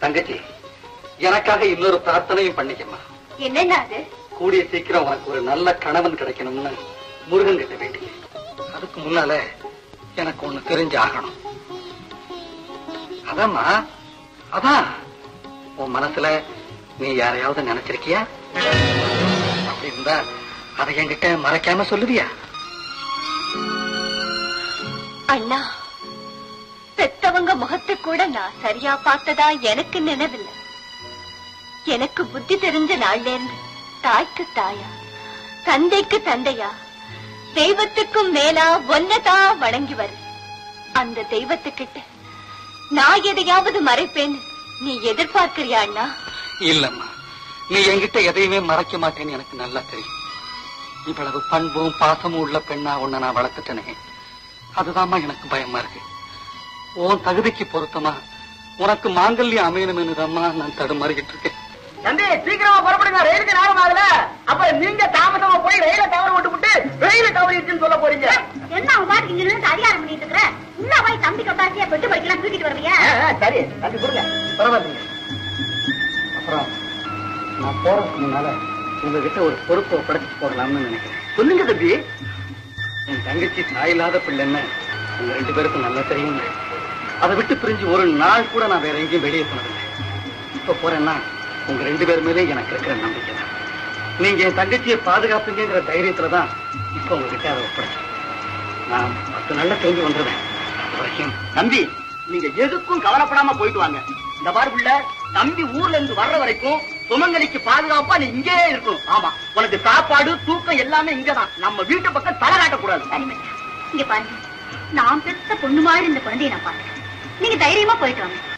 தங்கச்சி எனக்காக இன்னொரு பிரார்த்தனையும் பண்ணிக்கம்மா என்னன்னா அது கூடிய சீக்கிரம் உனக்கு ஒரு நல்ல கணவன் கிடைக்கணும்னு முருகன் கிட்ட வேண்டி அதுக்கு முன்னால எனக்கு ஒண்ணு தெரிஞ்சு ஆகணும் அதாம்மா அதான் உன் மனசுல நீ யாரையாவது நினைச்சிருக்கியா அப்படி இருந்தா அதை என்கிட்ட மறைக்காம சொல்லுவியா அண்ணா பெத்தவங்க முகத்தை கூட நான் சரியா பார்த்ததா எனக்கு நினைவில்லை எனக்கு புத்தி தெரிஞ்ச நாள்ல இருந்து தாய்க்கு தாயா தந்தைக்கு தந்தையா தெய்வத்துக்கும் மேலா ஒன்னதான் வணங்கி வரு அந்த தெய்வத்துக்கிட்ட நான் எதையாவது மறைப்பேன்னு நீ எதிர்பார்க்கிறியா அண்ணா இல்லம்மா நீ என்கிட்ட எதையுமே மறைக்க மாட்டேன்னு எனக்கு நல்லா தெரியும் இவ்வளவு பண்பும் பாசமும் உள்ள பெண்ணா உன்னை நான் வளர்த்துட்டேனே அதுதாம்மா எனக்கு பயமா இருக்கு உன் தகுதிக்கு பொருத்தமா உனக்கு மாங்கல்யம் அமையணும்னுதாம்மா நான் தடுமாறிக்கிட்டு இருக்கேன் தம்பி சீக்கிரமா புறப்படுங்க ரயிலுக்கு நேரம் ஆகல அப்ப நீங்க தாமசமா போய் ரயில தவற விட்டு விட்டு ரயில தவறிடுச்சுன்னு சொல்ல போறீங்க என்ன அவன் பாட்டுக்கு இங்க நின்று அதிகாரம் பண்ணிட்டு இருக்கிற இன்னும் போய் தம்பி கப்பாசியா பெட்டு படிக்கலாம் தூக்கிட்டு வருவியா ஆ, ஆ, சரி தம்பி கொடுங்க பரவாயில்லைங்க அப்புறம் நான் போறதுக்கு முன்னால உங்ககிட்ட ஒரு பொறுப்பை படைச்சு போடலாம்னு நினைக்கிறேன் சொல்லுங்க தம்பி என் தங்கச்சி தாயில்லாத பிள்ளைன்னு உங்க ரெண்டு பேருக்கும் நல்லா தெரியும் அதை விட்டு பிரிஞ்சு ஒரு நாள் கூட நான் வேற எங்கேயும் வெளியே போனதில்லை இப்ப போறேன்னா உங்க ரெண்டு பேர் மேலே எனக்கு இருக்கிற நம்பிக்கை தான் நீங்க என் தங்கச்சியை பாதுகாப்பீங்கிற தைரியத்துல தான் இப்ப உங்ககிட்ட அதை ஒப்படைச்சேன் நான் பத்து நாள்ல திரும்பி வந்துடுவேன் அது வரைக்கும் தம்பி நீங்க எதுக்கும் கவலைப்படாம போயிட்டு வாங்க இந்த மாதிரி புள்ள தம்பி ஊர்ல இருந்து வர்ற வரைக்கும் சுமங்கலிக்கு பாதுகாப்பா நீ இங்கேயே இருக்கணும் ஆமா உனக்கு சாப்பாடு தூக்கம் எல்லாமே இங்கதான் நம்ம வீட்டு பக்கம் தலை காட்டக்கூடாது சரி மச்சான் இங்க பாருங்க நான் பெத்த பொண்ணு மாதிரி இந்த குழந்தைய நான் பாத்துக்கிறேன் நீங்க தைரியமா போயிட்டு வாங்க